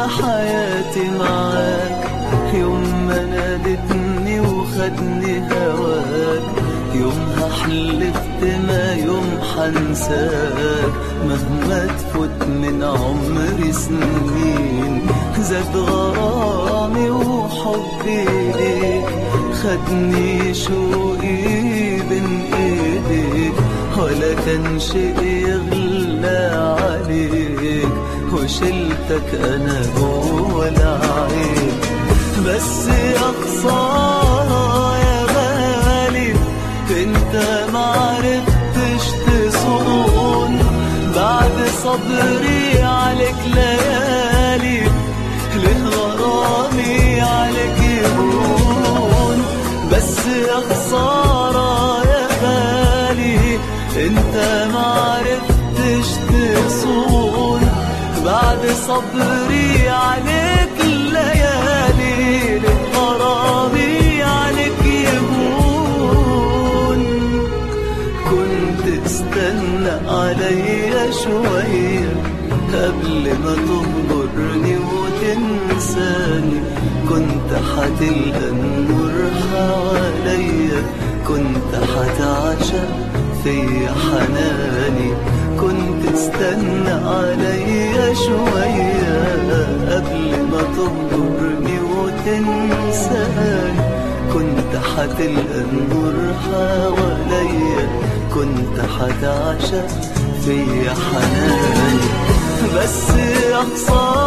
حياتي معاك يوم ما نادتني وخدني هواك يومها حلفت ما يوم حنساك مهما تفوت من عمري سنين زاد غرامي وحبي ليك خدني شوقي بين ايديك ولا كان شيء يغلى عليك وشلتك انا جوه العين بس يا خسارة يا غالي انت معرفتش تصون بعد صبري عليك ليالي ليه غرامي عليك يهون بس يا خسارة يا غالي انت معرفتش تصون بعد صبري عليك الليالي ليه غرامي عليك يهون كنت استنى عليا شوية قبل ما تغدرني وتنساني كنت هتلقى النور حواليا كنت هتعشق في حناني كنت استنى عليا شوية قبل ما تغدرني وتنساني كنت هتلقى النور حواليا كنت هتعشق في حناني بس يا خسارة